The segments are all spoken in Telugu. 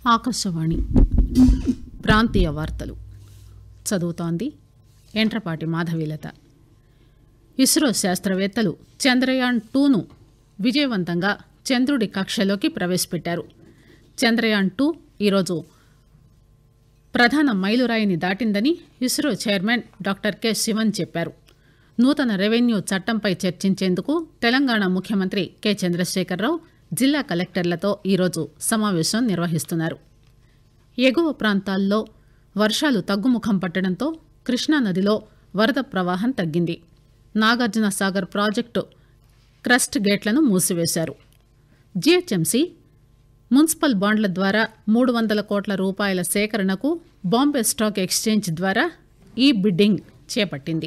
ఆకాశవాణి ప్రాంతీయ వార్తలు చదువుతోంది ఎంట్రపాటి మాధవీలత ఇస్రో శాస్త్రవేత్తలు చంద్రయాన్ టూను విజయవంతంగా చంద్రుడి కక్షలోకి ప్రవేశపెట్టారు చంద్రయాన్ టూ ఈరోజు ప్రధాన మైలురాయిని దాటిందని ISRO chairman doctor K Sivan చెప్పారు నూతన రెవెన్యూ చట్టంపై చర్చించేందుకు తెలంగాణ ముఖ్యమంత్రి కె చంద్రశేఖరరావు జిల్లా కలెక్టర్లతో ఈరోజు సమావేశం నిర్వహిస్తున్నారు ఎగువ ప్రాంతాల్లో వర్షాలు తగ్గుముఖం పట్టడంతో కృష్ణానదిలో వరద ప్రవాహం తగ్గింది నాగార్జున సాగర్ ప్రాజెక్టు క్రస్ట్ గేట్లను మూసివేశారు జీహెచ్ఎంసీ మున్సిపల్ బాండ్ల ద్వారా మూడు వందల కోట్ల రూపాయల సేకరణకు బాంబే స్టాక్ ఎక్స్చేంజ్ ద్వారా ఈ బిడ్డింగ్ చేపట్టింది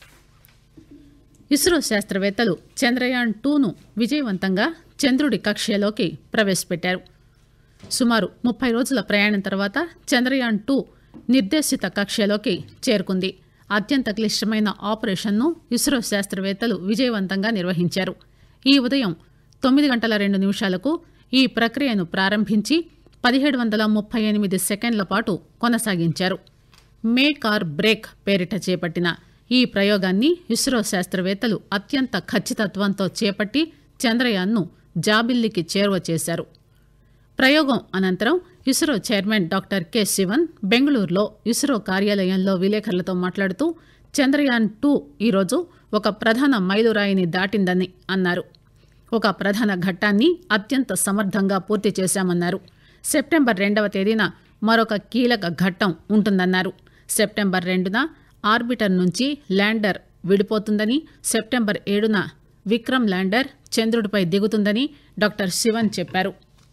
ఇస్రో శాస్త్రవేత్తలు చంద్రయాన్ టూను విజయవంతంగా చంద్రుడి కక్ష్యలోకి ప్రవేశపెట్టారు సుమారు ముప్పై రోజుల ప్రయాణం తర్వాత చంద్రయాన్ టూ నిర్దేశిత కక్ష్యలోకి చేరుకుంది అత్యంత క్లిష్టమైన ఆపరేషన్ను ఇస్రో శాస్త్రవేత్తలు విజయవంతంగా నిర్వహించారు ఈ ఉదయం తొమ్మిది గంటల రెండు నిమిషాలకు ఈ ప్రక్రియను ప్రారంభించి పదిహేడు వందల ముప్పై ఎనిమిది సెకండ్ల పాటు కొనసాగించారు మేక్ ఆర్ బ్రేక్ పేరిట చేపట్టిన ఈ ప్రయోగాన్ని ఇస్రో శాస్త్రవేత్తలు అత్యంత ఖచ్చితత్వంతో చేపట్టి చంద్రయాన్ను జాబిల్లికి చేరువ చేశారు ప్రయోగం అనంతరం ISRO chairman doctor K Sivan బెంగళూరులో ఇస్రో కార్యాలయంలో విలేకరులతో మాట్లాడుతూ చంద్రయాన్ టూ ఈరోజు ఒక ప్రధాన మైలురాయిని దాటిందని అన్నారు ఒక ప్రధాన ఘట్టాన్ని అత్యంత సమర్థంగా పూర్తి చేశామన్నారు సెప్టెంబర్ రెండవ తేదీన మరొక కీలక ఘట్టం ఉంటుందన్నారు సెప్టెంబర్ రెండున ఆర్బిటర్ నుంచి ల్యాండర్ విడిపోతుందని సెప్టెంబర్ ఏడున విక్రమ్ ల్యాండర్ చంద్రుడిపై దిగుతుందని డాక్టర్ శివన్ చెప్పారు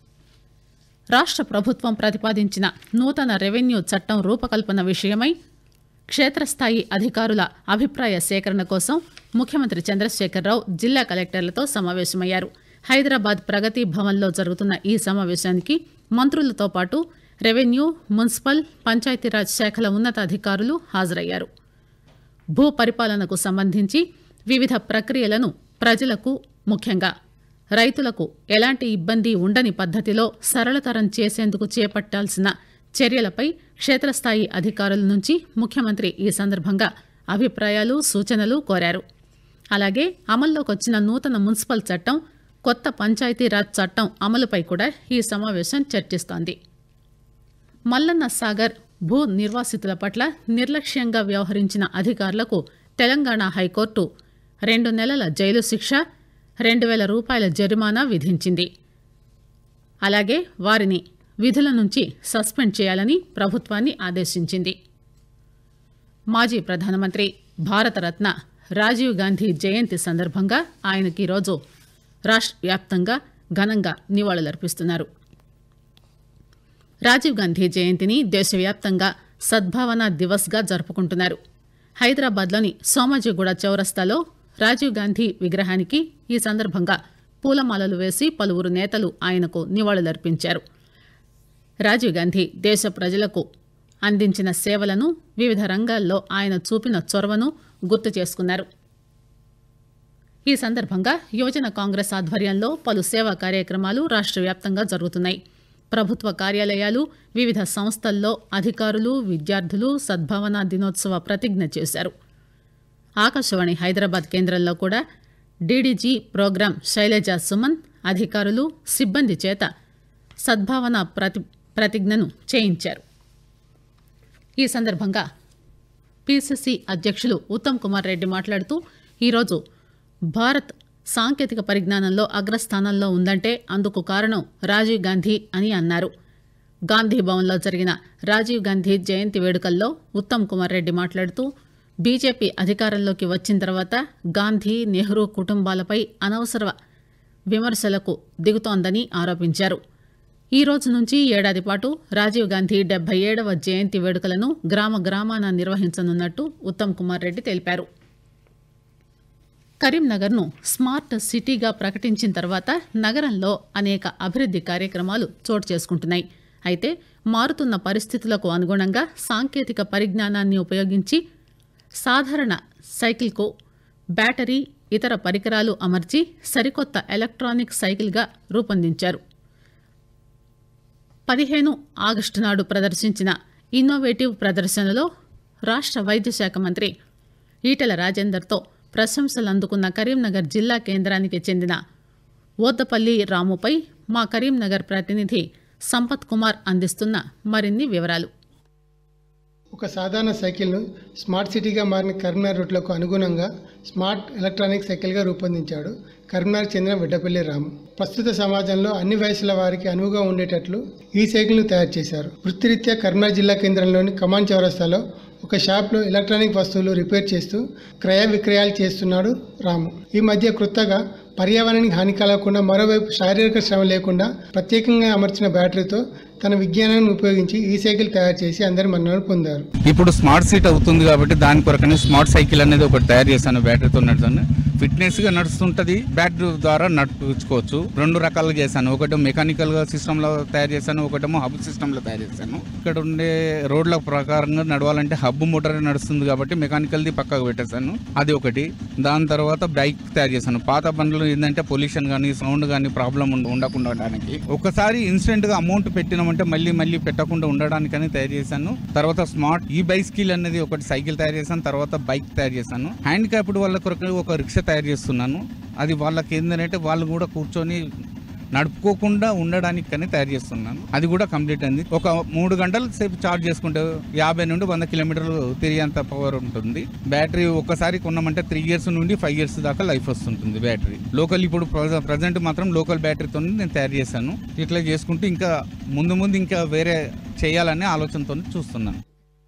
రాష్ట్ర ప్రభుత్వం ప్రతిపాదించిన నూతన రెవెన్యూ చట్టం రూపకల్పన విషయమై క్షేత్రస్థాయి అధికారుల అభిప్రాయ సేకరణ కోసం ముఖ్యమంత్రి చంద్రశేఖరరావు జిల్లా కలెక్టర్లతో సమావేశమయ్యారు హైదరాబాద్ ప్రగతి భవన్లో జరుగుతున్న ఈ సమావేశానికి మంత్రులతో పాటు రెవెన్యూ మున్సిపల్ పంచాయతీరాజ్ శాఖల ఉన్నతాధికారులు హాజరయ్యారు భూ పరిపాలనకు సంబంధించి వివిధ ప్రక్రియలను ప్రజలకు ముఖ్యంగా రైతులకు ఎలాంటి ఇబ్బంది ఉండని పద్దతిలో సరళతరం చేసేందుకు చేపట్టాల్సిన చర్యలపై క్షేత్రస్థాయి అధికారుల నుంచి ముఖ్యమంత్రి ఈ సందర్భంగా అభిప్రాయాలు సూచనలు కోరారు అలాగే అమల్లోకి వచ్చిన నూతన మున్సిపల్ చట్టం కొత్త పంచాయతీరాజ్ చట్టం అమలుపై కూడా ఈ సమావేశం చర్చిస్తోంది మల్లన్న సాగర్ భూ నిర్వాసితుల పట్ల నిర్లక్ష్యంగా వ్యవహరించిన అధికారులకు తెలంగాణ హైకోర్టు రెండు నెలల జైలు శిక్ష రెండు వేల రూపాయల జరిమానా విధించింది అలాగే వారిని విధుల నుంచి సస్పెండ్ చేయాలని ప్రభుత్వాన్ని ఆదేశించింది మాజీ ప్రధానమంత్రి భారతరత్న రాజీవ్ గాంధీ జయంతి సందర్భంగా ఆయనకి ఈరోజు రాష్ట్ర వ్యాప్తంగా ఘనంగా నివాళులర్పిస్తున్నారు రాజీవ్ గాంధీ జయంతిని దేశవ్యాప్తంగా సద్భావన దివస్గా జరుపుకుంటున్నారు హైదరాబాద్లోని సోమాజిగూడ చౌరస్తాలో రాజీవ్ గాంధీ విగ్రహానికి ఈ సందర్భంగా పూలమాలలు వేసి పలువురు నేతలు ఆయనకు నివాళులర్పించారు రాజీవ్ గాంధీ దేశ ప్రజలకు అందించిన సేవలను వివిధ రంగాల్లో ఆయన చూపిన చొరవను గుర్తు చేసుకున్నారు ఈ సందర్భంగా యువజన కాంగ్రెస్ ఆధ్వర్యంలో పలు సేవా కార్యక్రమాలు రాష్ట్ర వ్యాప్తంగా జరుగుతున్నాయి ప్రభుత్వ కార్యాలయాలు వివిధ సంస్థల్లో అధికారులు విద్యార్థులు సద్భావన దినోత్సవ ప్రతిజ్ఞ చేశారు ఆకాశవాణి హైదరాబాద్ కేంద్రంలో కూడా డీడీజీ ప్రోగ్రాం శైలజా సుమన్ అధికారులు సిబ్బంది చేత సద్భావన ప్రతి ప్రతిజ్ఞను చేయించారు ఈ సందర్భంగా పిసిసి అధ్యక్షులు ఉత్తమ్ కుమార్ రెడ్డి మాట్లాడుతూ ఈరోజు భారత్ సాంకేతిక పరిజ్ఞానంలో అగ్రస్థానంలో ఉందంటే అందుకు కారణం రాజీవ్ గాంధీ అని అన్నారు గాంధీ భవన్లో జరిగిన రాజీవ్ గాంధీ జయంతి వేడుకల్లో ఉత్తమ్ కుమార్ రెడ్డి మాట్లాడుతూ బీజేపీ అధికారంలోకి వచ్చిన తర్వాత గాంధీ నెహ్రూ కుటుంబాలపై అనవసర విమర్శలకు దిగుతోందని ఆరోపించారు ఈ రోజు నుంచి ఏడాది పాటు రాజీవ్ గాంధీ డెబ్బై ఏడవ జయంతి వేడుకలను గ్రామ గ్రామాన నిర్వహించనున్నట్టు ఉత్తమ్ కుమార్ రెడ్డి తెలిపారు కరీంనగర్ను స్మార్ట్ సిటీగా ప్రకటించిన తర్వాత నగరంలో అనేక అభివృద్ది కార్యక్రమాలు చోటు చేసుకుంటున్నాయి అయితే మారుతున్న పరిస్థితులకు అనుగుణంగా సాంకేతిక పరిజ్ఞానాన్ని ఉపయోగించి సాధారణ సైకిల్కు బ్యాటరీ ఇతర పరికరాలు అమర్చి సరికొత్త ఎలక్ట్రానిక్ సైకిల్గా రూపొందించారు పదిహేను ఆగస్టు నాడు ప్రదర్శించిన ఇన్నోవేటివ్ ప్రదర్శనలో రాష్ట్ర వైద్య శాఖ మంత్రి ఈటెల రాజేందర్తో ప్రశంసలు అందుకున్న కరీంనగర్ జిల్లా కేంద్రానికి చెందిన ఓద్దపల్లి రాముపై మా కరీంనగర్ ప్రతినిధి సంపత్ కుమార్ అందిస్తున్న మరిన్ని వివరాలు ఒక సాధారణ సైకిల్ను స్మార్ట్ సిటీగా మారిన కరీంనగర్ రూట్లకు అనుగుణంగా స్మార్ట్ ఎలక్ట్రానిక్ సైకిల్గా రూపొందించాడు కరీంనగర్ చెందిన వెడ్డపల్లి రాము ప్రస్తుత సమాజంలో అన్ని వయసుల వారికి అనువుగా ఉండేటట్లు ఈ సైకిల్ను తయారు చేశారు వృత్తిరీత్యా కరీంనగర్ జిల్లా కేంద్రంలోని కమాన్ చౌరస్తాలో ఒక షాప్లో ఎలక్ట్రానిక్ వస్తువులు రిపేర్ చేస్తూ క్రయ విక్రయాలు చేస్తున్నాడు రాము ఈ మధ్య కొత్తగా పర్యావరణానికి హాని కలగకుండా మరోవైపు శారీరక శ్రమ లేకుండా ప్రత్యేకంగా అమర్చిన బ్యాటరీతో తన విజ్ఞానాన్ని ఉపయోగించి ఈ సైకిల్ తయారు చేసి అందరి మన్ననలు పొందారు ఇప్పుడు స్మార్ట్ సీట్ అవుతుంది కాబట్టి దాని కొరకనే స్మార్ట్ సైకిల్ అనేది ఒకటి తయారు చేశాను బ్యాటరీతో నడుస్తాను ఫిట్నెస్ గా నడుస్తుంటది బ్యాటరీ ద్వారా నడుచుకోవచ్చు రెండు రకాలుగా చేశాను ఒకటి మెకానికల్ గా సిస్టమ్ లో తయారు చేశాను ఒకటేమో హబ్ సిస్టమ్ లో తయారు చేశాను ఇక్కడ ఉండే రోడ్ల ప్రకారంగా నడవాలంటే హబ్ మోటార్ నడుస్తుంది కాబట్టి మెకానికల్ ది పక్కకు పెట్టేశాను అది ఒకటి దాని తర్వాత బైక్ తయారు చేశాను పాత బండ్లు ఏంటంటే పొల్యూషన్ కానీ సౌండ్ కానీ ప్రాబ్లం ఉండకుండా ఉండడానికి ఒకసారి ఇన్స్టెంట్ గా అమౌంట్ పెట్టినామంటే మళ్ళీ మళ్ళీ పెట్టకుండా ఉండడానికని తయారు చేశాను తర్వాత స్మార్ట్ ఈ బైస్కిల్ అనేది ఒకటి సైకిల్ తయారు చేశాను తర్వాత బైక్ తయారు చేశాను హ్యాండ్ క్యాప్డ్ వాళ్ళ కొరకు ఒక రిక్షా తయారు చేస్తున్నాను అది వాళ్ళకి ఏంటంటే వాళ్ళు కూడా కూర్చొని నడుపుకోకుండా ఉండడానికి కానీ తయారు చేస్తున్నాను అది కూడా కంప్లీట్ అయింది ఒక మూడు గంటల సేపు ఛార్జ్ చేసుకుంటే యాభై నుండి వంద కిలోమీటర్లు తిరిగేంత పవర్ ఉంటుంది బ్యాటరీ ఒక్కసారి కొన్నామంటే త్రీ ఇయర్స్ నుండి ఫైవ్ ఇయర్స్ దాకా లైఫ్ వస్తుంటుంది బ్యాటరీ లోకల్ ఇప్పుడు ప్రజెంట్ మాత్రం లోకల్ బ్యాటరీతో నేను తయారు చేశాను ఇట్లా చేసుకుంటూ ఇంకా ముందు ముందు ఇంకా వేరే చేయాలనే ఆలోచనతో చూస్తున్నాను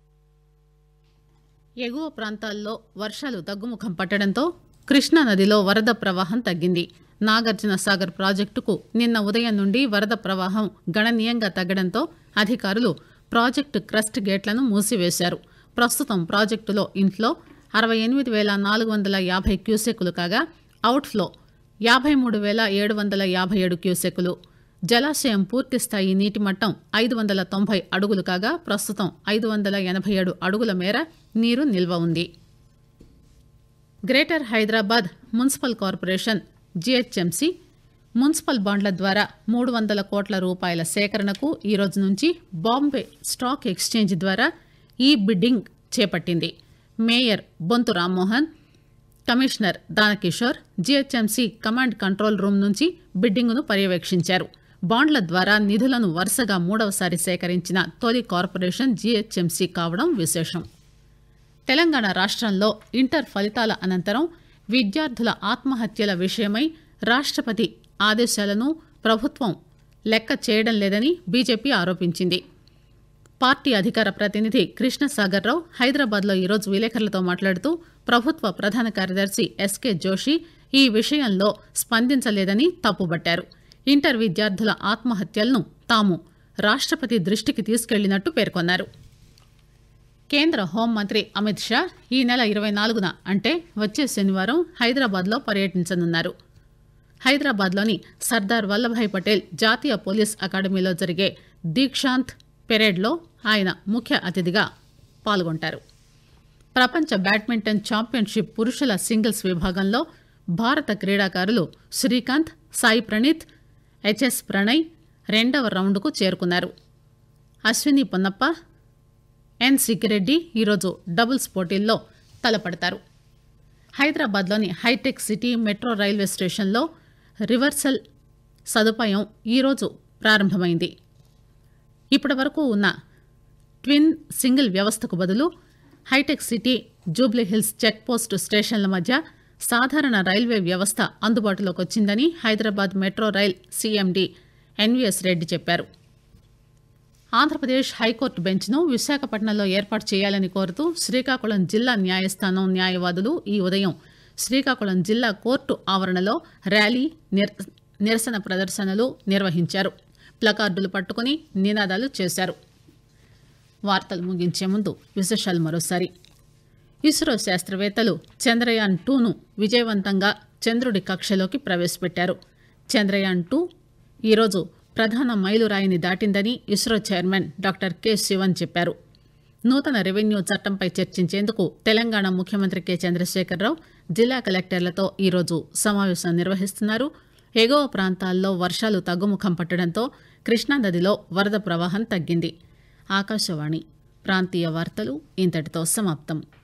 ఎగువ ప్రాంతాల్లో వర్షాలు తగ్గుముఖం పట్టడంతో కృష్ణా నదిలో వరద ప్రవాహం తగ్గింది నాగార్జున సాగర్ ప్రాజెక్టుకు నిన్న ఉదయం నుండి వరద ప్రవాహం గణనీయంగా తగ్గడంతో అధికారులు ప్రాజెక్టు క్రస్ట్ గేట్లను మూసివేశారు ప్రస్తుతం ప్రాజెక్టులో ఇన్ఫ్లో అరవై ఎనిమిది వేల నాలుగు వందల యాభై క్యూసెక్కులు కాగా అవుట్ఫ్లో యాభై మూడు వేల ఏడు వందల యాభై ఏడు క్యూసెక్కులు జలాశయం పూర్తి స్థాయి నీటి మట్టం ఐదు వందల తొంభై అడుగులు కాగా ప్రస్తుతం ఐదు వందల ఎనభై ఏడు అడుగుల మేర నీరు నిల్వ ఉంది greater Hyderabad municipal corporation GHMC municipal బాండ్ల ద్వారా మూడు వందల కోట్ల రూపాయల సేకరణకు ఈ రోజు నుంచి బాంబే స్టాక్ ఎక్స్చేంజ్ ద్వారా ఈ బిడ్డింగ్ చేపట్టింది mayor Bonthu Rammohan commissioner Dana Kishore GHMC command control room నుంచి బిడ్డింగును పర్యవేక్షించారు బాండ్ల ద్వారా నిధులను వరుసగా మూడవసారి సేకరించిన తొలి కార్పొరేషన్ జీహెచ్ఎంసీ కావడం విశేషం తెలంగాణ రాష్ట్రంలో ఇంటర్ ఫలితాల అనంతరం విద్యార్థుల ఆత్మహత్యల విషయమై రాష్ట్రపతి ఆదేశాలను ప్రభుత్వం లెక్క చేయడం లేదని బీజేపీ ఆరోపించింది పార్టీ అధికార ప్రతినిధి కృష్ణసాగర్ రావు హైదరాబాద్లో ఈరోజు విలేకరులతో మాట్లాడుతూ ప్రభుత్వ ప్రధాన కార్యదర్శి ఎస్కే జోషి ఈ విషయంలో స్పందించలేదని తప్పుబట్టారు ఇంటర్ విద్యార్థుల ఆత్మహత్యలను తాము రాష్ట్రపతి దృష్టికి తీసుకెళ్లినట్టు పేర్కొన్నారు కేంద్ర హోంమంత్రి అమిత్ షా ఈ నెల ఇరవై నాలుగున అంటే వచ్చే శనివారం హైదరాబాద్లో పర్యటించనున్నారు హైదరాబాద్లోని సర్దార్ వల్లభాయ్ పటేల్ జాతీయ పోలీస్ అకాడమీలో జరిగే దీక్షాంత్ పెరేడ్లో ఆయన ముఖ్య అతిథిగా పాల్గొంటారు ప్రపంచ బ్యాడ్మింటన్ ఛాంపియన్షిప్ పురుషుల సింగిల్స్ విభాగంలో భారత క్రీడాకారులు శ్రీకాంత్ సాయి ప్రణీత్ హెచ్ఎస్ ప్రణయ్ రెండవ రౌండ్కు చేరుకున్నారు అశ్విని పొన్నప్ప ఎన్ సిక్కిరెడ్డి ఈరోజు డబుల్స్ పోటీల్లో తలపడతారు హైదరాబాద్లోని హైటెక్ సిటీ మెట్రో రైల్వే స్టేషన్లో రివర్సల్ సదుపాయం ఈరోజు ప్రారంభమైంది ఇప్పటి వరకు ఉన్న ట్విన్ సింగిల్ వ్యవస్థకు బదులు హైటెక్ సిటీ జూబ్లీ హిల్స్ చెక్ పోస్ట్ స్టేషన్ల మధ్య సాధారణ రైల్వే వ్యవస్థ అందుబాటులోకి వచ్చిందని Hyderabad metro rail CMD NVS Reddy చెప్పారు ఆంధ్రప్రదేశ్ హైకోర్టు బెంచ్ను విశాఖపట్నంలో ఏర్పాటు చేయాలని కోరుతూ శ్రీకాకుళం జిల్లా న్యాయస్థానం న్యాయవాదులు ఈ ఉదయం శ్రీకాకుళం జిల్లా కోర్టు ఆవరణలో ర్యాలీ నిర- నిరసన ప్రదర్శనలు నిర్వహించారు ప్లకార్డులు పట్టుకుని నినాదాలు చేశారు వార్తలు ముగించే ముందు విశేషాలు మరోసారి ఇస్రో శాస్త్రవేత్తలు చంద్రయాన్ టూను విజయవంతంగా చంద్రుడి కక్షలోకి ప్రవేశపెట్టారు చంద్రయాన్ టూ ఈరోజు ప్రధాన మైలురాయిని దాటిందని ISRO chairman doctor K Sivan చెప్పారు నూతన రెవెన్యూ చట్టంపై చర్చించేందుకు తెలంగాణ ముఖ్యమంత్రి కె చంద్రశేఖరరావు జిల్లా కలెక్టర్లతో ఈరోజు సమావేశం నిర్వహిస్తున్నారు ఎగువ ప్రాంతాల్లో వర్షాలు తగ్గుముఖం పట్టడంతో కృష్ణానదిలో వరద ప్రవాహం తగ్గింది ఆకాశవాణి ప్రాంతీయ వార్తలు ఇంతటితో సమాప్తం